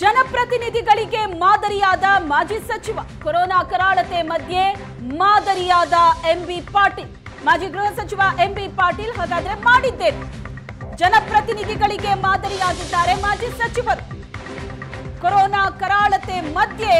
ಜನಪ್ರತಿನಿಧಿಗಳಿಗೆ ಮಾದರಿಯಾದ ಮಾಜಿ ಸಚಿವ ಕೊರೋನಾ ಕರಾಳತೆ ಮಧ್ಯೆ ಮಾದರಿಯಾದ ಎಂಬಿ ಪಾಟೀಲ್ ಮಾಜಿ ಗೃಹ ಸಚಿವ ಎಂಬಿ ಪಾಟೀಲ್ ಹಾಗಾದ್ರೆ ಮಾಡಿದ್ದೇನೆ ಜನಪ್ರತಿನಿಧಿಗಳಿಗೆ ಮಾದರಿಯಾಗಿದ್ದಾರೆ ಮಾಜಿ ಸಚಿವರು ಕೊರೋನಾ ಕರಾಳತೆ ಮಧ್ಯೆ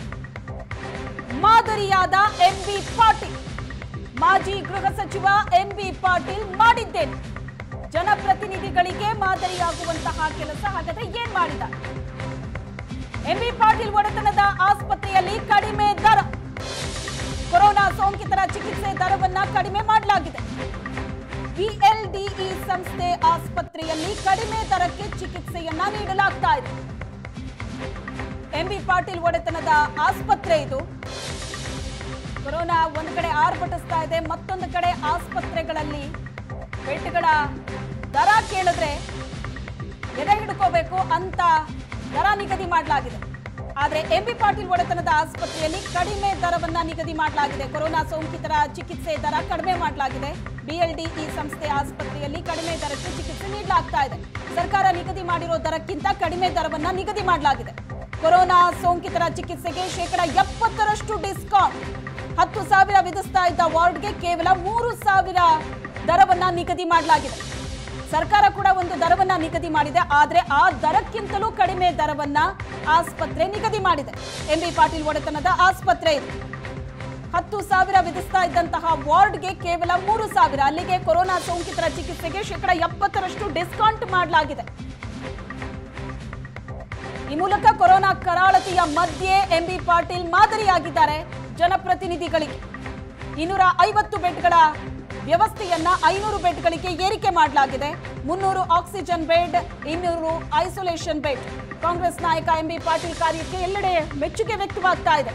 ಮಾದರಿಯಾದ ಎಂಬಿ ಪಾಟೀಲ್ ಮಾಜಿ ಗೃಹ ಸಚಿವ ಎಂಬಿ ಪಾಟೀಲ್ ಮಾಡಿದ್ದೇನೆ ಜನಪ್ರತಿನಿಧಿಗಳಿಗೆ ಮಾದರಿಯಾಗುವಂತಹ ಕೆಲಸ ಹಾಗಾದ್ರೆ ಏನ್ ಮಾಡಿದ ಎಂಬಿ ಪಾಟೀಲ್ ಒಡೆತನದ ಆಸ್ಪತ್ರೆಯಲ್ಲಿ ಕಡಿಮೆ ದರ ಕೊರೋನಾ ಸೋಂಕಿತರ ಚಿಕಿತ್ಸೆ ದರವನ್ನ ಕಡಿಮೆ ಮಾಡಲಾಗಿದೆ ಬಿಎಲ್ಡಿಇ ಸಂಸ್ಥೆ ಆಸ್ಪತ್ರೆಯಲ್ಲಿ ಕಡಿಮೆ ದರಕ್ಕೆ ಚಿಕಿತ್ಸೆಯನ್ನ ನೀಡಲಾಗ್ತಾ ಇದೆ ಎಂಬಿ ಪಾಟೀಲ್ ಒಡೆತನದ ಆಸ್ಪತ್ರೆ ಇದು ಕೊರೋನಾ ಒಂದು ಕಡೆ ಆರ್ಭಟಿಸ್ತಾ ಇದೆ ಮತ್ತೊಂದು ಕಡೆ ಆಸ್ಪತ್ರೆಗಳಲ್ಲಿ ಬೆಡ್ಗಳ ದರ ಕೇಳಿದ್ರೆ ಎದೆ ಹಿಡ್ಕೋಬೇಕು ಅಂತ ದರ ನಿಗದಿ ಮಾಡಲಾಗಿದೆ ಆದ್ರೆ ಎಂಬಿ ಪಾಟೀಲ್ ಒಡೆತನದ ಆಸ್ಪತ್ರೆಯಲ್ಲಿ ಕಡಿಮೆ ದರವನ್ನ ನಿಗದಿ ಮಾಡಲಾಗಿದೆ ಕೊರೋನಾ ಸೋಂಕಿತರ ಚಿಕಿತ್ಸೆ ದರ ಕಡಿಮೆ ಮಾಡಲಾಗಿದೆ ಬಿಎಲ್ಡಿಇ ಸಂಸ್ಥೆ ಆಸ್ಪತ್ರೆಯಲ್ಲಿ ಕಡಿಮೆ ದರಕ್ಕೆ ಚಿಕಿತ್ಸೆ ನೀಡಲಾಗ್ತಾ ಇದೆ ಸರ್ಕಾರ ನಿಗದಿ ಮಾಡಿರೋ ದರಕ್ಕಿಂತ ಕಡಿಮೆ ದರವನ್ನ ನಿಗದಿ ಮಾಡಲಾಗಿದೆ ಕೊರೋನಾ ಸೋಂಕಿತರ ಚಿಕಿತ್ಸೆಗೆ ಶೇಕಡ ಎಪ್ಪತ್ತರಷ್ಟು ಡಿಸ್ಕೌಂಟ್ ಹತ್ತು ಸಾವಿರ ವಿಧಿಸ್ತಾ ಇದ್ದ ವಾರ್ಡ್ಗೆ ಕೇವಲ ಮೂರು ಸಾವಿರ ದರವನ್ನ ನಿಗದಿ ಮಾಡಲಾಗಿದೆ ಸರ್ಕಾರ ಕೂಡ ಒಂದು ದರವನ್ನ ನಿಗದಿ ಮಾಡಿದೆ ಆದ್ರೆ ಆ ದರಕ್ಕಿಂತಲೂ ಕಡಿಮೆ ದರವನ್ನ ಆಸ್ಪತ್ರೆ ನಿಗದಿ ಮಾಡಿದೆ ಎಂಬಿ ಪಾಟೀಲ್ ಒಡೆತನದ ಆಸ್ಪತ್ರೆ ಇದು ಹತ್ತು ಸಾವಿರ ವಿಧಿಸ್ತಾ ಇದ್ದಂತಹ ವಾರ್ಡ್ಗೆ ಕೇವಲ ಮೂರು ಸಾವಿರ ಅಲ್ಲಿಗೆ ಕೊರೋನಾ ಸೋಂಕಿತರ ಚಿಕಿತ್ಸೆಗೆ ಶೇಕಡ ಎಪ್ಪತ್ತರಷ್ಟು ಡಿಸ್ಕೌಂಟ್ ಮಾಡಲಾಗಿದೆ ಈ ಮೂಲಕ ಕೊರೋನಾ ಕರಾಳತಿಯ ಮಧ್ಯೆ ಎಂಬಿ ಪಾಟೀಲ್ ಮಾದರಿಯಾಗಿದ್ದಾರೆ ಜನಪ್ರತಿನಿಧಿಗಳಿಗೆ ಇನ್ನೂರ ಐವತ್ತು ಬೆಡ್ಗಳ ವ್ಯವಸ್ಥೆಯನ್ನ ಐನೂರು ಬೆಡ್ಗಳಿಗೆ ಏರಿಕೆ ಮಾಡಲಾಗಿದೆ ಮುನ್ನೂರು ಆಕ್ಸಿಜನ್ ಬೆಡ್ ಇನ್ನೂರು ಐಸೋಲೇಷನ್ ಬೆಡ್ ಕಾಂಗ್ರೆಸ್ ನಾಯಕ ಎಂಬಿ ಪಾಟೀಲ್ ಕಾರ್ಯಕ್ಕೆ ಎಲ್ಲೆಡೆ ಮೆಚ್ಚುಗೆ ವ್ಯಕ್ತವಾಗ್ತಾ ಇದೆ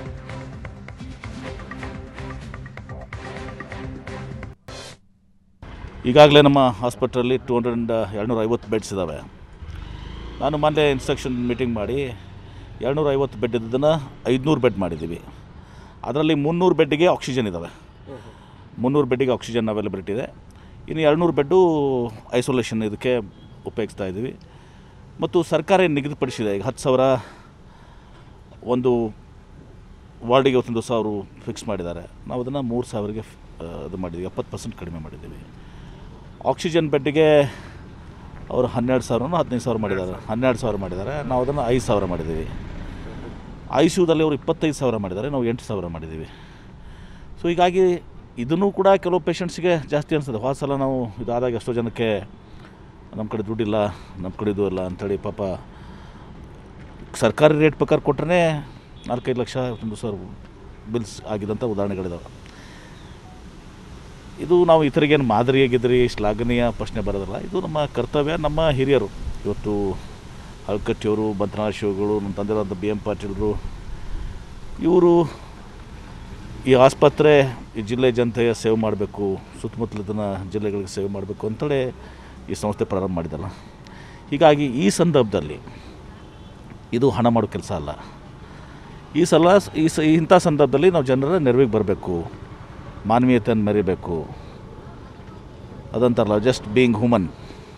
ಈಗಾಗಲೇ ನಮ್ಮ ಹಾಸ್ಪಿಟ್ಲಲ್ಲಿ ಟೂ ಹಂಡ್ರೆಡ್ ಆ್ಯಂಡ್ ಎರಡುನೂರ ಐವತ್ತು ಬೆಡ್ಸ್ ಇದ್ದಾವೆ ನಾನು ಮೊನ್ನೆ ಇನ್ಸ್ಟ್ರಕ್ಷನ್ ಮೀಟಿಂಗ್ ಮಾಡಿ ಎರಡುನೂರ ಐವತ್ತು ಬೆಡ್ ಇದ್ದದನ್ನು ಐದುನೂರು ಬೆಡ್ ಮಾಡಿದ್ದೀವಿ ಅದರಲ್ಲಿ ಮುನ್ನೂರು ಬೆಡ್ಡಿಗೆ ಆಕ್ಸಿಜನ್ ಇದ್ದಾವೆ ಮುನ್ನೂರು ಬೆಡ್ಡಿಗೆ ಆಕ್ಸಿಜನ್ ಅವೈಲಬಿಲಿಟಿ ಇದೆ ಇನ್ನು ಎರಡುನೂರು ಬೆಡ್ಡು ಐಸೋಲೇಷನ್ ಇದಕ್ಕೆ ಉಪಯೋಗಿಸ್ತಾ ಇದ್ದೀವಿ ಮತ್ತು ಸರ್ಕಾರ ಏನು ನಿಗದಿಪಡಿಸಿದೆ ಈಗ ಹತ್ತು ಸಾವಿರ ಒಂದು ವಾರ್ಡಿಗೆ ಒಂದು ಸಾವಿರ ಫಿಕ್ಸ್ ಮಾಡಿದ್ದಾರೆ ನಾವು ಅದನ್ನು ಮೂರು ಸಾವಿರಗೆ ಆ, ಇದು ಮಾಡಿದ್ದೀವಿ ಎಪ್ಪತ್ತು ಪರ್ಸೆಂಟ್ ಕಡಿಮೆ ಮಾಡಿದ್ದೀವಿ ಆಕ್ಸಿಜನ್ ಬೆಡ್ಡಿಗೆ ಅವರು ಹನ್ನೆರಡು ಸಾವಿರನೋ ಹದಿನೈದು ಸಾವಿರ ಮಾಡಿದ್ದಾರೆ ಹನ್ನೆರಡು ಸಾವಿರ ಮಾಡಿದ್ದಾರೆ ನಾವು ಅದನ್ನು ಐದು ಸಾವಿರ ಮಾಡಿದ್ದೀವಿ ಐ ಸಿ ಯುದಲ್ಲಿ ಅವರು ಇಪ್ಪತ್ತೈದು ಸಾವಿರ ಮಾಡಿದ್ದಾರೆ ನಾವು ಎಂಟು ಸಾವಿರ ಮಾಡಿದ್ದೀವಿ ಸೊ ಹೀಗಾಗಿ ಇದನ್ನು ಕೂಡ ಕೆಲವು ಪೇಷಂಟ್ಸ್ಗೆ ಜಾಸ್ತಿ ಅನಿಸ್ತದೆ ಹೋದ ಸಲ ನಾವು ಇದಾದಾಗ ಎಷ್ಟೋ ಜನಕ್ಕೆ ನಮ್ಮ ಕಡೆ ದುಡ್ಡಿಲ್ಲ ನಮ್ಮ ಕಡೆ ಇದು ಇಲ್ಲ ಅಂಥೇಳಿ ಪಾಪ ಸರ್ಕಾರಿ ರೇಟ್ ಪ್ರಕಾರ ಕೊಟ್ಟರೆ ನಾಲ್ಕೈದು ಲಕ್ಷ ಒಂದು ಸಾವಿರ ಬಿಲ್ಸ್ ಆಗಿದಂಥ ಉದಾಹರಣೆಗಳಿದಾವೆ ಇದು ನಾವು ಇತರಿಗೇನು ಮಾದರಿಯಾಗಿದ್ರಿ ಶ್ಲಾಘನೀಯ ಪ್ರಶ್ನೆ ಬರೋದಿಲ್ಲ ಇದು ನಮ್ಮ ಕರ್ತವ್ಯ ನಮ್ಮ ಹಿರಿಯರು ಇವತ್ತು ಹಳ್ಕಟ್ಟಿಯವರು ಬಂತನಾಳ ಶಿವಗಳು ನಮ್ಮ ತಂದೆರಾದ ಬಿ ಎಂ ಪಾಟೀಲ್ರು ಇವರು ಈ ಆಸ್ಪತ್ರೆ ಈ ಜಿಲ್ಲೆ ಜನತೆಯ ಸೇವೆ ಮಾಡಬೇಕು ಸುತ್ತಮುತ್ತಲಿನ ಜಿಲ್ಲೆಗಳಿಗೆ ಸೇವೆ ಮಾಡಬೇಕು ಅಂತೇಳಿ ಈ ಸಂಸ್ಥೆ ಪ್ರಾರಂಭ ಮಾಡಿದಲ್ಲ ಹೀಗಾಗಿ ಈ ಸಂದರ್ಭದಲ್ಲಿ ಇದು ಹಣ ಮಾಡೋ ಕೆಲಸ ಅಲ್ಲ ಈ ಸಲ ಈ ಸ ಇಂಥ ಸಂದರ್ಭದಲ್ಲಿ ನಾವು ಜನರ ನೆರವಿಗೆ ಬರಬೇಕು ಮಾನವೀಯತೆಯನ್ನು ಮೆರಿಬೇಕು ಅದಂತಾರಲ್ಲ ಜಸ್ಟ್ ಬೀಯಿಂಗ್ ಹ್ಯೂಮನ್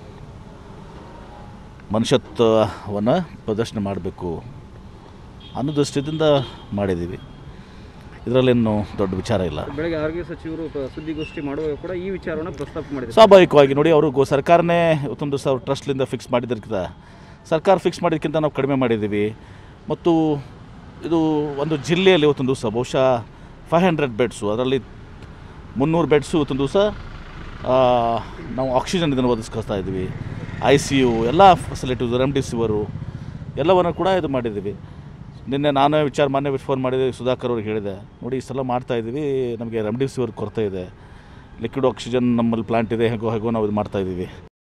ಮನುಷ್ಯತ್ವವನ್ನು ಪ್ರದರ್ಶನ ಮಾಡಬೇಕು ಅನ್ನೋ ದೃಷ್ಟಿಯಿಂದ ಮಾಡಿದ್ದೀವಿ ಇದರಲ್ಲೇನು ದೊಡ್ಡ ವಿಚಾರ ಇಲ್ಲ ಬೆಳಗ್ಗೆ ಆರೋಗ್ಯ ಸಚಿವರು ಪ- ಸುದ್ದಿಗೋಷ್ಠಿ ಮಾಡುವಾಗ ಕೂಡ ಈ ವಿಚಾರವನ್ನು ಪ್ರಸ್ತಾಪ ಮಾಡಿದ್ದಾರೆ ಸ್ವಾಭಾವಿಕವಾಗಿ ನೋಡಿ ಅವರು ಗೋ ಸರ್ಕಾರನೇ ಇವತ್ತೊಂದು ಸಾವಿರ ಟ್ರಸ್ಟ್ಲಿಂದ ಫಿಕ್ಸ್ ಮಾಡಿದ್ದಕ್ಕಿಂತ ಸರ್ಕಾರ ಫಿಕ್ಸ್ ಮಾಡಿದ್ದಕ್ಕಿಂತ ನಾವು ಕಡಿಮೆ ಮಾಡಿದ್ದೀವಿ ಮತ್ತು ಇದು ಒಂದು ಜಿಲ್ಲೆಯಲ್ಲಿ ಇವತ್ತೊಂದು ದಿವಸ ಬಹುಶಃ ಫೈವ್ ಹಂಡ್ರೆಡ್ ಬೆಡ್ಸು ಅದರಲ್ಲಿ ಮುನ್ನೂರು ಬೆಡ್ಸು ಇವತ್ತೊಂದು ದಿವಸ ನಾವು ಆಕ್ಸಿಜನ್ ಇದನ್ನು ಒದಗಿಸ್ಕೊಳ್ತಾ ಇದ್ದೀವಿ ಐ ಸಿ ಯು ಎಲ್ಲ ಫೆಸಿಲಿಟೀಸ್ ರೆಮ್ಡಿಸಿವರು ಎಲ್ಲವನ್ನು ಕೂಡ ಇದು ಮಾಡಿದ್ದೀವಿ ನಿನ್ನೆ ನಾನೇ ವಿಚಾರ ಮೊನ್ನೆ ಫೋನ್ ಮಾಡಿದೆ ಸುಧಾಕರ್ ಅವ್ರಿಗೆ ಹೇಳಿದೆ ನೋಡಿ ಈ ಸಲ ಮಾಡ್ತಾ ಇದ್ದೀವಿ ನಮಗೆ ರೆಮ್ಡಿಸಿವರ್ ಕೊರತೆ ಇದೆ ಲಿಕ್ವಿಡ್ ಆಕ್ಸಿಜನ್ ನಮ್ಮಲ್ಲಿ ಪ್ಲಾಂಟ್ ಇದೆ ಹೇಗೋ ಹೇಗೋ ನಾವು ಇದು ಮಾಡ್ತಾ ಇದ್ದೀವಿ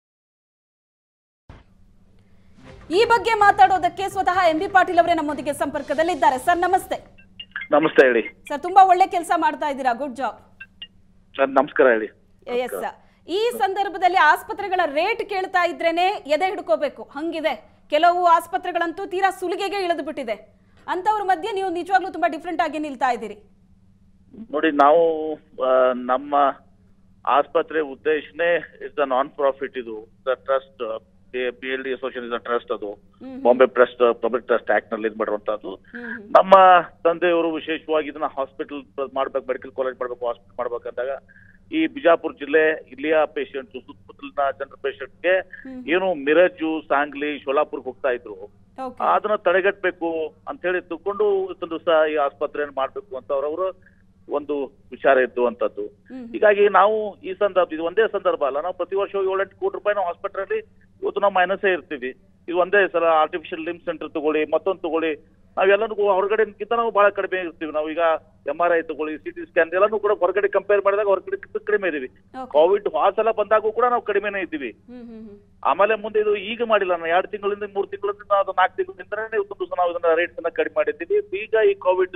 ಈ ಬಗ್ಗೆ ಮಾತಾಡೋದಕ್ಕೆ ಸ್ವತಃ ಎಂಬಿ ಪಾಟೀಲ್ ಅವರೇ ನಮ್ಮೊಂದಿಗೆ ಸಂಪರ್ಕದಲ್ಲಿದ್ದಾರೆ ಸರ್ ನಮಸ್ತೆ ನಮಸ್ತೆ ಹೇಳಿ ಸರ್ ತುಂಬಾ ಒಳ್ಳೆ ಕೆಲಸ ಮಾಡ್ತಾ ಇದ್ದೀರಾ ಗುಡ್ ಜಾಬ್ ಸರ್ ನಮಸ್ಕಾರ ಹೇಳಿ ಎಸ್ ಈ ಸಂದರ್ಭದಲ್ಲಿ ಆಸ್ಪತ್ರೆಗಳ ರೇಟ್ ಕೇಳ್ತಾ ಇದ್ರೇನೆ ಎದೆ ಹಿಡ್ಕೋಬೇಕು ಹಂಗಿದೆ ಕೆಲವು ಆಸ್ಪತ್ರೆಗಳಂತೂ ತೀರಾ ಸುಲಿಗೆಗೆ ಇಳಿದು ಬಿಟ್ಟಿದೆ ಅಂತವ್ರ ಮಧ್ಯೆ ನೀವು ನಿಜವಾಗ್ಲೂ ತುಂಬಾ ಡಿಫ್ರೆಂಟ್ ಆಗಿ ನಿಲ್ತಾ ಇದ್ದೀರಿ ನೋಡಿ ನಾವು ಆ, ನಮ್ಮ ಆಸ್ಪತ್ರೆ ಉದ್ದೇಶನೇ ಇಸ್ ದ ನಾನ್ ಪ್ರಾಫಿಟ್ ಇದು the trust B L D association trust ಅದು hmm Bombay trust public trust act ನಲ್ಲಿ ಇದು ಮಾಡಿರುವಂತದ್ದು ಹ್ಮ್ ಹ್ಮ್ ನಮ್ಮ ತಂದೆಯವರು ವಿಶೇಷವಾಗಿ ಇದನ್ನ ಹಾಸ್ಪಿಟಲ್ ಮಾಡ್ಬೇಕು ಮೆಡಿಕಲ್ ಕಾಲೇಜ್ ಮಾಡ್ಬೇಕು ಹಾಸ್ಪಿಟಲ್ ಮಾಡ್ಬೇಕಂದಾಗ ಈ ಬಿಜಾಪುರ ಜಿಲ್ಲೆ ಇಲ್ಲಿಯ ಪೇಷಂಟ್ ಸುತ್ತಮುತ್ತಲಿನ ಜನರ ಪೇಷಂಟ್ಗೆ ಹ್ಮ್. ಏನು ಮಿರಜು ಸಾಂಗ್ಲಿ ಶೋಲಾಪುರ್ಗೆ ಹೋಗ್ತಾ ಇದ್ರು ಓಕೆ ಅದನ್ನ ತಡೆಗಟ್ಟಬೇಕು ಅಂತ ಹೇಳಿ ತಿಳ್ಕೊಂಡು ಇವತ್ತೊಂದು ದಿವಸ ಈ ಆಸ್ಪತ್ರೆಯನ್ನು ಮಾಡ್ಬೇಕು ಅಂತ ಅವರವರು ಒಂದು ವಿಚಾರ ಇದ್ದು ಅಂತದ್ದು ಹ್ಮ್ ಹೀಗಾಗಿ ನಾವು ಈ ಸಂದರ್ಭ ಇದು ಒಂದೇ ಸಂದರ್ಭ ಅಲ್ಲ ನಾವು ಪ್ರತಿ ವರ್ಷ ಏಳೆಂಟು ಕೋಟಿ ರೂಪಾಯಿ ನಾವು ಹಾಸ್ಪಿಟಲ್ ಅಲ್ಲಿ ಇವತ್ತು ನಾವು ಮೈನಸೇ ಇರ್ತೀವಿ ಇದು ಒಂದೇ ಸಲ ಆರ್ಟಿಫಿಷಿಯಲ್ ಲಿಮ್ ಸೆಂಟರ್ ತಗೊಳ್ಳಿ ಮತ್ತೊಂದು ತಗೊಳ್ಳಿ ನಾವೆಲ್ಲನೂ ಹೊರಗಡೆಗಿಂತ ನಾವು ಬಹಳ ಕಡಿಮೆ ಇರ್ತೀವಿ ನಾವು ಈಗ ಎಂ ಆರ್ ಐ ತಗೊಳ್ಳಿ ಸಿ ಟಿ ಸ್ಕ್ಯಾನ್ ಎಲ್ಲಾನು ಕೂಡ ಹೊರಗಡೆ ಕಂಪೇರ್ ಮಾಡಿದಾಗ ಹೊರಗಡೆ ಕಡಿಮೆ ಇದೀವಿ ಓಕೆ ಕೋವಿಡ್ ಆ ಸಲ ಬಂದಾಗೂ ಕೂಡ ನಾವು ಕಡಿಮೆನೇ ಇದ್ದೀವಿ ಹ್ಮ್ ಹ್ಮ್ ಹ್ಮ್ ಆಮೇಲೆ ಮುಂದೆ ಇದು ಈಗ ಮಾಡಿಲ್ಲ ನಾವು ಎರಡು ತಿಂಗಳಿಂದ ಮೂರು ತಿಂಗಳಿಂದ ಅದು ನಾಲ್ಕು ತಿಂಗಳಿಂದನೇ ಇವತ್ತೊಂದು ದಿವಸ ನಾವು ಇದನ್ನ ರೇಟ್ಸ್ ಅನ್ನ ಕಡಿಮೆ ಮಾಡಿದ್ದೀವಿ ಈಗ ಈ ಕೋವಿಡ್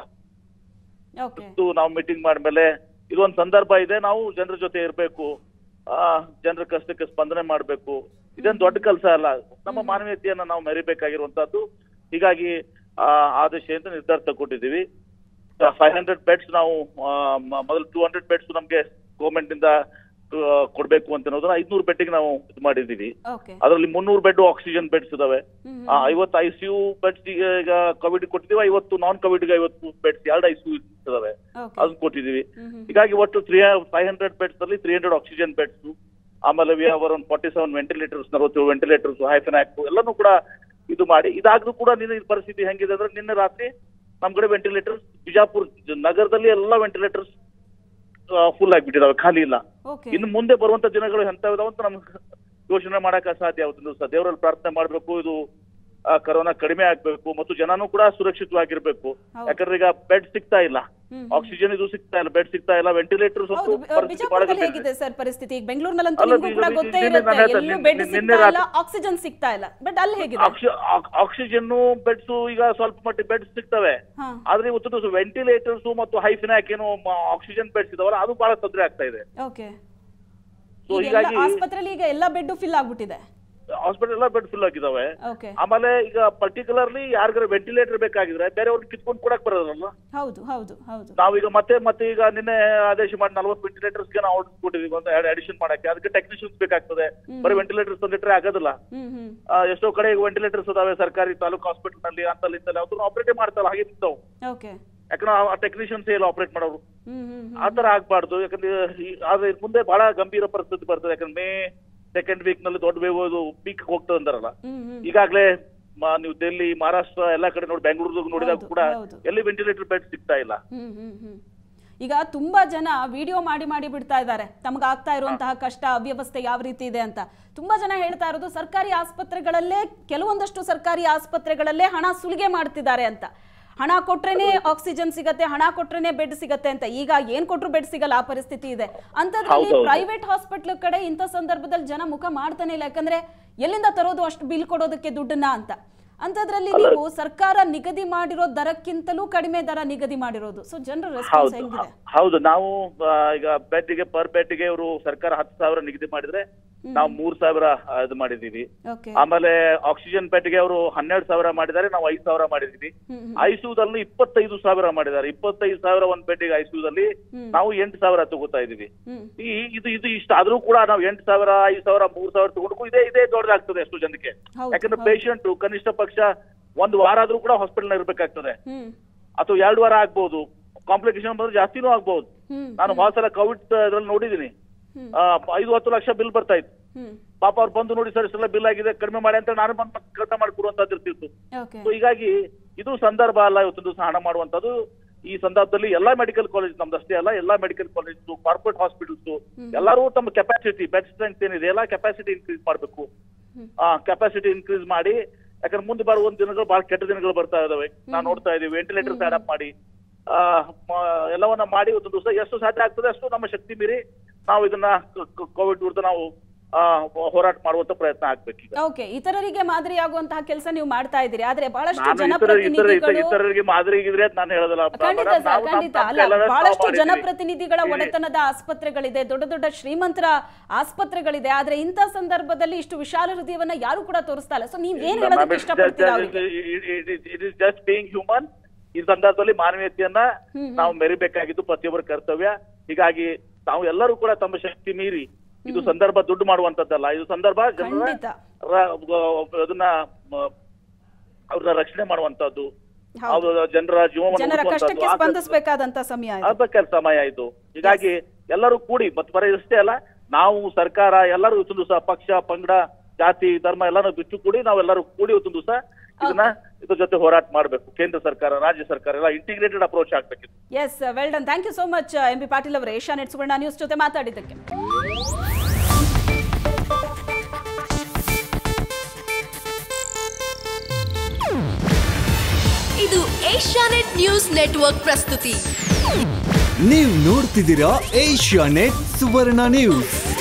ಓಕೆ ಇವತ್ತು ನಾವು ಮೀಟಿಂಗ್ ಮಾಡ್ಮೇಲೆ ಇದೊಂದು ಸಂದರ್ಭ ಇದೆ ನಾವು ಜನರ ಜೊತೆ ಇರಬೇಕು ಆ ಜನರ ಕಷ್ಟಕ್ಕೆ ಸ್ಪಂದನೆ ಮಾಡಬೇಕು ಇದೇನು ದೊಡ್ಡ ಕೆಲಸ ಅಲ್ಲ ನಮ್ಮ ಮಾನವೀಯತೆಯನ್ನ ನಾವು ಮೆರಿಬೇಕಾಗಿರುವಂತದ್ದು ಹೀಗಾಗಿ ಆ ಆದೇಶದಿಂದ ನಿರ್ಧಾರ ತಗೊಂಡಿದ್ದೀವಿ ಫೈವ್ ಹಂಡ್ರೆಡ್ ಬೆಡ್ಸ್ ನಾವು ಆ, ಮ- ಮೊದಲು ಟೂ ಹಂಡ್ರೆಡ್ ಬೆಡ್ಸ್ ನಮಗೆ ಗೌರ್ಮೆಂಟ್ ಇಂದ ಆ, ಕೊಡ್ಬೇಕು ಅಂತ ಅನ್ನೋದನ್ನ ಐದ್ನೂರು ಬೆಡ್ಗೆ ನಾವು ಇದು ಮಾಡಿದ್ದೀವಿ ಓಕೆ ಅದರಲ್ಲಿ ಮುನ್ನೂರು ಬೆಡ್ ಆಕ್ಸಿಜನ್ ಬೆಡ್ಸ್ ಇದಾವೆ ಹ್ಮ್ ಆ, ಐವತ್ತು ಐ ಸಿ ಯು ಬೆಡ್ಸ್ ಈಗ ಕೋವಿಡ್ ಕೊಟ್ಟಿದ್ದೀವಿ ಐವತ್ತು ನಾನ್ ಕೋವಿಡ್ಗೆ ಐವತ್ತು ಬೆಡ್ಸ್ ಎರಡು ಐ ಸಿ ಯು ಇದಾವೆ ಓಕೆ ಅದನ್ನ ಕೊಟ್ಟಿದ್ದೀವಿ ಹ್ಮ್ ಹ್ಮ್ ಹೀಗಾಗಿ ಒಟ್ಟು ತ್ರೀ ಫೈವ್ ಹಂಡ್ರೆಡ್ ಬೆಡ್ಸ್ ಅಲ್ಲಿ ತ್ರೀ ಹಂಡ್ರೆಡ್ ಆಕ್ಸಿಜನ್ ಬೆಡ್ಸ್ ಆಮೇಲೆ we have around forty seven ventilators ನಲವತ್ತೇಳು ವೆಂಟಿಲೇಟರ್ಸ್ ಹೈಫೆನಾಕ್ ಎಲ್ಲನೂ ಕೂಡ ಇದು ಮಾಡಿ ಇದಾದ್ರೂ ಕೂಡ ನಿನ್ನೆ ಈ ಪರಿಸ್ಥಿತಿ ಹೆಂಗಿದೆ ಅಂದ್ರೆ ನಿನ್ನೆ ರಾತ್ರಿ ನಮ್ ಕಡೆ ವೆಂಟಿಲೇಟರ್ಸ್ ಬಿಜಾಪುರ ಜ- ನಗರದಲ್ಲಿ ಎಲ್ಲ ವೆಂಟಿಲೇಟರ್ಸ್ ಫುಲ್ ಆಗಿಬಿಟ್ಟಿದಾವೆ ಖಾಲಿ ಇಲ್ಲ ಓಕೆ ಇನ್ನು ಮುಂದೆ ಬರುವಂತ ದಿನಗಳು ಎಂತ ಅಂತ ನಮ್ಗೆ ಯೋಚನೆ ಮಾಡಕ್ ಅಸಾಧ್ಯ ಅವತ್ತಿನ ದಿವಸ ದೇವರಲ್ಲಿ ಪ್ರಾರ್ಥನೆ ಮಾಡ್ಬೇಕು ಇದು ಆ, ಕರೋನಾ ಕಡಿಮೆ ಆಗ್ಬೇಕು ಮತ್ತು ಜನನೂ ಕೂಡ ಸುರಕ್ಷಿತವಾಗಿರ್ಬೇಕು ಹೌದು. ಯಾಕಂದ್ರೆ ಈಗ ಬೆಡ್ ಸಿಗ್ತಾ ಇಲ್ಲ ಹ್ಮ್ ಹ್ಮ್. ಆಕ್ಸಿಜನ್ ಇದು ಸಿಗ್ತಾ ಇಲ್ಲ ಬೆಡ್ ಸಿಗ್ತಾ ಇಲ್ಲ ವೆಂಟಿಲೇಟರ್ ಹೌದು ಬಿ- ಬಿಜಾಪುರದಲ್ಲಿ ಹೇಗಿದೆ ಸರ್ ಪರಿಸ್ಥಿತಿ ಈಗ ಬೆಂಗಳೂರಿನಲ್ಲಂತೂ ಅಲ್ಲ, ನಿಮ್ಗೂ ಈಗ ಕೂಡ ನಿನ್ನೆ ಗೊತ್ತೇ ನಾನು ಇರುತ್ತೆ ಹೇಳ್ತಾ ಎಲ್ಲೂ ನಿನ್ನೆ- ಬೆಡ್ ನಿನ್ನೆ ಸಿಗ್ತಾ ಇಲ್ಲ ರಾತ್ರಿ- ಆಕ್ಸಿಜನ್ ಸಿಗ್ತಾ ಇಲ್ಲ ಬಟ್ ಅಲ್ಲಿ ಹೇಗಿದೆ ಆಕ್ಸಿಜನ್ ಬೆಡ್ಸ್ ಈಗ ಸ್ವಲ್ಪ ಮಟ್ಟಿಗೆ ಬೆಡ್ಸ್ ಸಿಗ್ತವೆ ಹಾ ಆದ್ರೆ ಇವತ್ತು ದಿವಸ ವೆಂಟಿಲೇಟರ್ಸ್ ಮತ್ತು ಹೈಫಿನಾಕ್ ಏನು ಆಕ್ಸಿಜನ್ ಬೆಡ್ಸ್ ಇದಾವಲ್ಲ ಅದು ಬಹಳ ತೊಂದರೆ ಆಗ್ತಾ ಇದೆ ಓಕೆ ಸೊ ಈಗ ಎಲ್ಲ ಹೀಗಾಗಿ ಆಸ್ಪತ್ರೆಯಲ್ಲಿ ಈಗ ಎಲ್ಲ ಬೆಡ್ ಫಿಲ್ ಆಗ್ಬಿಟ್ಟಿದೆ ಹಾಸ್ಪಿಟಲ್ ಎಲ್ಲ ಬೆಡ್ ಫುಲ್ ಆಗಿದಾವೆ ಓಕೆ ಆಮೇಲೆ ಈಗ ಪರ್ಟಿಕ್ಯುಲರ್ಲಿ ಯಾರಿಗಾರ ವೆಂಟಿಲೇಟರ್ ಬೇಕಾಗಿದ್ರೆ ಬೇರೆಯವ್ರಿಗೆ ಕಿತ್ಕೊಂಡು ಕೊಡಕ್ ಬರೋದಲ್ಲ ಹೌದು ಹೌದು ಹೌದು ನಾವೀಗ ಮತ್ತೆ ಮತ್ತೆ ಈಗ ನಿನ್ನೆ ಆದೇಶ ಮಾಡಿ ನಲ್ವತ್ತು ವೆಂಟಿಲೇಟರ್ಸ್ಗೆ ನಾವು ಆರ್ಡರ್ ಕೊಟ್ಟಿದ್ದೀವಿ ಒಂದು ಅಡಿಷನ್ ಮಾಡಕ್ಕೆ ಅದಕ್ಕೆ ಟೆಕ್ನಿಷಿಯನ್ಸ್ ಬೇಕಾಗ್ತದೆ ಬರೀ ವೆಂಟಿಲೇಟರ್ಸ್ ತಂದಿಟ್ರೆ ಆಗೋದಿಲ್ಲ ಹ್ಮ್ ಹ್ಮ್ ಆ, ಎಷ್ಟೋ ಕಡೆ ವೆಂಟಿಲೇಟರ್ಸ್ ಅದಾವೆ ಸರ್ಕಾರಿ ತಾಲೂಕು ಹಾಸ್ಪಿಟಲ್ ನಲ್ಲಿ ಅಂತಲ್ಲಿ ಇಂತಲ್ಲಿ ಅವ್ರು ಆಪರೇಟ್ ಮಾಡ್ತಾರಲ್ಲ ಹಾಗೆ ನಿಂತವು ಓಕೆ ಯಾಕಂದ್ರೆ ಆ ಟೆಕ್ನಿಷಿಯನ್ಸ್ ಎಲ್ಲ ಆಪರೇಟ್ ಮಾಡೋರು ಹ್ಮ್ ಹ್ಮ್ ಹ್ಮ್ ಆ ತರ ಆಗ್ಬಾರ್ದು ಯಾಕಂದ್ರೆ ಈ- ಆದ್ರೆ ಇದ್ ಮುಂದೆ ಬಹಳ ಗಂಭೀರ ಪರಿಸ್ಥಿತಿ ಬರ್ತದೆ ಯಾಕಂದ್ರೆ ಮೇ ಸೆಕೆಂಡ್ ವೀಕ್ ನಲ್ಲಿ ದೊಡ್ಡ ವೇವ್ ಅದು ಪೀಕ್ ಹೋಗ್ತದೆ ಅಂತಾರಲ್ಲ ಹ್ಮ್ ಹ್ಮ್ ಈಗಾಗಲೇ ಮ- ನೀವು ಡೆಲ್ಲಿ ಮಹಾರಾಷ್ಟ್ರ ಎಲ್ಲಾ ಕಡೆ ನೋಡಿ ಬೆಂಗಳೂರು ನೋಡಿದಾಗ ಹೌದು, ಕೂಡ ಹೌದು. ಎಲ್ಲಿ ವೆಂಟಿಲೇಟರ್ ಬೆಡ್ ಸಿಗ್ತಾ ಇಲ್ಲ ಹ್ಮ್ ಹ್ಮ್ ಹ್ಮ್ ಈಗ ತುಂಬಾ ಜನ ವಿಡಿಯೋ ಮಾಡಿ ಮಾಡಿ ಬಿಡ್ತಾ ಇದ್ದಾರೆ ತಮಗೆ ಆಗ್ತಾ ಇರುವಂತಹ ಕಷ್ಟ ಅವ್ಯವಸ್ಥೆ ಯಾವ ರೀತಿ ಇದೆ ಅಂತ ತುಂಬಾ ಜನ ಹೇಳ್ತಾ ಇರೋದು ಸರ್ಕಾರಿ ಆಸ್ಪತ್ರೆಗಳಲ್ಲೇ ಕೆಲವೊಂದಷ್ಟು ಸರ್ಕಾರಿ ಆಸ್ಪತ್ರೆಗಳಲ್ಲೇ ಹಣ ಸುಲಿಗೆ ಮಾಡ್ತಿದ್ದಾರೆ ಅಂತ ಹಣ ಕೊಟ್ರೇನೆ ಆಕ್ಸಿಜನ್ ಸಿಗತ್ತೆ ಹಣ ಕೊಟ್ರೇನೆ ಬೆಡ್ ಸಿಗತ್ತೆ ಅಂತ ಈಗ ಏನ್ ಕೊಟ್ರು ಬೆಡ್ ಸಿಗಲ್ಲ ಆ ಪರಿಸ್ಥಿತಿ ಇದೆ ಅಂತದ್ರಲ್ಲಿ ಹೌದೌದು. ಪ್ರೈವೇಟ್ ಹಾಸ್ಪಿಟ್ಲ್ ಕಡೆ ಇಂಥ ಸಂದರ್ಭದಲ್ಲಿ ಜನ ಮುಖ ಮಾಡ್ತಾನೆ ಇಲ್ಲ ಯಾಕಂದ್ರೆ ಎಲ್ಲಿಂದ ತರೋದು ಅಷ್ಟು ಬಿಲ್ ಕೊಡೋದಕ್ಕೆ ದುಡ್ಡನ್ನ ಅಂತ ಅಂತದ್ರಲ್ಲಿ ನೀವು ಸರ್ಕಾರ ನಿಗದಿ ಮಾಡಿರೋ ದರಕ್ಕಿಂತಲೂ ಕಡಿಮೆ ದರ ನಿಗದಿ ಮಾಡಿರೋದು ಸೊ ಜನರ ರೆಸ್ಪಾನ್ಸ್ ಹೌದು ಹೆಂಗಿದೆ ಹೌದು ನಾವು ಆ, ಈಗ ಬೆಡ್ಗೆ ಪರ್ ಬೆಡ್ಗೆ ಇವರು ಸರ್ಕಾರ ಹತ್ತು ಸಾವಿರ ನಿಗದಿ ಮಾಡಿದ್ರೆ ನಾವು ಮೂರ್ ಸಾವಿರ ಆ, ಇದು ಮಾಡಿದೀವಿ ಓಕೆ ಆಮೇಲೆ ಆಕ್ಸಿಜನ್ ಬೆಡ್ಗೆ ಅವರು ಹನ್ನೆರಡು ಸಾವಿರ ಮಾಡಿದ್ದಾರೆ ನಾವು ಐದು ಸಾವಿರ ಮಾಡಿದೀವಿ ಹ್ಮ್ ಹ್ಮ್. ಐಸಿಯುದಲ್ಲಿ ಇಪ್ಪತ್ತೈದು ಸಾವಿರ ಮಾಡಿದ್ದಾರೆ ಇಪ್ಪತ್ತೈದು ಸಾವಿರ ಒಂದ್ ಬೆಡ್ಗೆ ಐಸಿಯುದಲ್ಲಿ ಹ್ಮ್. ನಾವು ಎಂಟು ಸಾವಿರ ತಗೋತಾ ಇದೀವಿ ಹ್ಮ್ ಈ ಇದು ಇದು ಇಷ್ಟ ಆದ್ರೂ ಕೂಡ ನಾವು ಎಂಟು ಸಾವಿರ ಐದು ಸಾವಿರ ಮೂರ್ ಸಾವಿರ ತಗೊಂಡು ಇದೇ ಇದೇ ದೊಡ್ಡದಾಗ್ತದೆ ಎಷ್ಟು ಜನಕ್ಕೆ ಹೌದು, ಯಾಕಂದ್ರೆ ಹೌದು. ಪೇಷಂಟ್ ಕನಿಷ್ಠ ಪಕ್ಷ ಒಂದು ವಾರ ಆದ್ರೂ ಕೂಡ ಹಾಸ್ಪಿಟಲ್ ಇರ್ಬೇಕಾಗ್ತದೆ ಹ್ಮ್ ಅಥವಾ ಎರಡು ವಾರ ಆಗ್ಬಹುದು ಕಾಂಪ್ಲಿಕೇಶನ್ ಬಂದ್ರೆ ಜಾಸ್ತಿನೂ ಆಗ್ಬಹುದು ಹ್ಮ್ ನಾನು ಹೋದ ಸಲ ಕೋವಿಡ್ ಇದ್ರಲ್ಲಿ ನೋಡಿದೀನಿ ಹ್ಮ್. ಆ, ಐದು ಹತ್ತು ಲಕ್ಷ ಬಿಲ್ ಬರ್ತಾ ಇತ್ತು ಹ್ಮ್ ಪಾಪ ಅವ್ರು ಬಂದು ನೋಡಿ ಸರ್ ಇಷ್ಟೆಲ್ಲ ಬಿಲ್ ಆಗಿದೆ ಕಡಿಮೆ ಮಾಡಿ ಅಂತ ನಾನು ಬಂದು ಕಡಿಮೆ ಮಾಡಿಕೊಡುವಂತದ್ದು ಇರ್ತಿತ್ತು ಓಕೆ ಸೊ ಹೀಗಾಗಿ ಇದು ಸಂದರ್ಭ ಅಲ್ಲ ಇವತ್ತು ದಿವಸ ಹಣ ಮಾಡುವಂತದ್ದು ಈ ಸಂದರ್ಭದಲ್ಲಿ ಎಲ್ಲಾ ಮೆಡಿಕಲ್ ಕಾಲೇಜ್ ನಮ್ದಷ್ಟೇ ಅಲ್ಲ ಎಲ್ಲಾ ಮೆಡಿಕಲ್ ಕಾಲೇಜ್ ಕಾರ್ಪೊರೇಟ್ ಹಾಸ್ಪಿಟಲ್ಸ್ ಎಲ್ಲರೂ ತಮ್ಮ ಕೆಪಾಸಿಟಿ ಬೆಡ್ ಸ್ಟ್ರೆಂತ್ ಏನಿದೆ ಎಲ್ಲ ಕೆಪಾಸಿಟಿ ಇನ್ಕ್ರೀಸ್ ಮಾಡಬೇಕು ಹ್ಮ್. ಆ ಕೆಪಾಸಿಟಿ ಇನ್ಕ್ರೀಸ್ ಮಾಡಿ ಯಾಕಂದ್ರೆ ಮುಂದೆ ಬರುವ ಒಂದು ದಿನಗಳು ಬಹಳ ಕೆಟ್ಟ ದಿನಗಳು ಬರ್ತಾ ಇದಾವೆ ನಾವು ನೋಡ್ತಾ ಇದೀವಿ ವೆಂಟಿಲೇಟರ್ ಸ್ಯಾಡ್ ಅಪ್ ಮಾಡಿ ಆ, ಮ- ಎಲ್ಲವನ್ನ ಮಾಡಿ ಒಂದು ದಿವಸ ಎಷ್ಟು ಸಾಧ್ಯ ಆಗ್ತದೆ ಅಷ್ಟು ನಮ್ಮ ಶಕ್ತಿ ಮೀರಿ ನಾವು ಇದನ್ನ ಕೋವಿಡ್ ವಿರುದ್ಧ ನಾವು ಆ, ಹೋರಾಟ ಮಾಡುವಂತ ಪ್ರಯತ್ನ ಆಗ್ಬೇಕೀಗ ಓಕೆ ಇತರರಿಗೆ ಮಾದರಿ ಆಗುವಂತಹ ಕೆಲಸ ನೀವು ಮಾಡ್ತಾ ಇದ್ದೀರಿ ಆದ್ರೆ ಬಹಳಷ್ಟು ನಾನು ಇತರ ಇತರ ಇತರ- ಜನಪ್ರತಿನಿಧಿಗಳು ಇತರರಿಗೆ ಮಾದರಿ ಇದ್ರೆ ಅಂತ ನಾನು ಹೇಳೋದಿಲ್ಲ ಖಂಡಿತ ಮೇಡಮ್, ಸರ್ ನಾವು ನಮ್ಮ ಖಂಡಿತ ಅಲ್ಲ ಕೈಲಾದಷ್ಟು ನಾವು ಬಹಳಷ್ಟು ಮಾಡಿದ್ದೀವಿ. ಜನಪ್ರತಿನಿಧಿಗಳ ಇಲ್ಲಿ- ಒಡೆತನದ ಆಸ್ಪತ್ರೆಗಳಿದೆ ದೊಡ್ಡ ದೊಡ್ಡ ಶ್ರೀಮಂತರ ಆಸ್ಪತ್ರೆಗಳಿದೆ ಆದ್ರೆ ಇಂಥ ಸಂದರ್ಭದಲ್ಲಿ ಇಷ್ಟು ವಿಶಾಲ ಹೃದಯವನ್ನ ಯಾರು ಕೂಡ ತೋರಿಸ್ತಾ ಇಲ್ಲ ಸೊ ನೀವ್ ಏನ್ ಹೇಳೋದಕ್ಕೆ ಇಷ್ಟಪಡ್ತೀರಾ ಅವರಿಗೆ it is just being human ಈ ಸಂದರ್ಭದಲ್ಲಿ ಮಾನವೀಯತೆಯನ್ನ ಹ್ಮ್, ಹ್ಮ್. ನಾವು ಮೆರಿಬೇಕಾಗಿದ್ದು ಪ್ರತಿಯೊಬ್ಬರ ಕರ್ತವ್ಯ ಹೀಗಾಗಿ ನಾವು ಎಲ್ಲರೂ ಕೂಡ ತಮ್ಮ ಶಕ್ತಿ ಮೀರಿ ಇದು ಸಂದರ್ಭ ದುಡ್ಡು ಮಾಡುವಂತದ್ದಲ್ಲ ಇದು ಸಂದರ್ಭ ಜನರ ಖಂಡಿತ. ರ- ಅದನ್ನ ಮ- ಅವ್ರನ್ನ ರಕ್ಷಣೆ ಮಾಡುವಂತದ್ದು ಹೌದು. ಅವ್ರ ಜನರ ಜೀವವನ್ನು ಜನರ ಉಳಿಸುವಂತದ್ದು. ಕಷ್ಟಕ್ಕೆ ಆ ಕೆಲ್ಸ- ಸ್ಪಂದಿಸಬೇಕಾದಂತ ಸಮಯ ಇದು. ಆಗ್ಬೇಕಾದ ಸಮಯ ಇದು ಹೀಗಾಗಿ ಎಲ್ಲರೂ ಕೂಡಿ ಮತ್ತೆ ಬರೀ ಇಷ್ಟೇ ಅಲ್ಲ ನಾವು ಸರ್ಕಾರ ಎಲ್ಲರೂ ಇವತ್ತೊಂದು ದಿವಸ ಪಕ್ಷ ಪಂಗಡ ಜಾತಿ ಧರ್ಮ ಎಲ್ಲಾನು ಬಿಟ್ಟು ಕೂಡಿ ನಾವೆಲ್ಲರೂ ಕೂಡಿ ಇವತ್ತೊಂದು ದಿವಸ ಇದನ್ನ ಇದ್ರ ಜೊತೆ ಹೋರಾಟ ಮಾಡಬೇಕು ಕೇಂದ್ರ ಸರ್ಕಾರ ರಾಜ್ಯ ಸರ್ಕಾರ ಎಲ್ಲ ಇಂಟಿಗ್ರೇಟೆಡ್ ಅಪ್ರೋಚ್ ಆಗ್ಬೇಕಿತ್ತು yes well done thank you so much M B Patil ಅವರೇ ಏಷ್ಯಾನೆಟ್ ಸುವರ್ಣ ನ್ಯೂಸ್ ಜೊತೆ ಮಾತಾಡಿದ್ದಕ್ಕೆ ಇದು ಏಷ್ಯಾನೆಟ್ ನ್ಯೂಸ್ ನೆಟ್ವರ್ಕ್ ಪ್ರಸ್ತುತಿ ನೀವು ನೋಡ್ತಿದ್ದೀರಾ ಏಷ್ಯಾ ನೆಟ್ ಸುವರ್ಣ ನ್ಯೂಸ್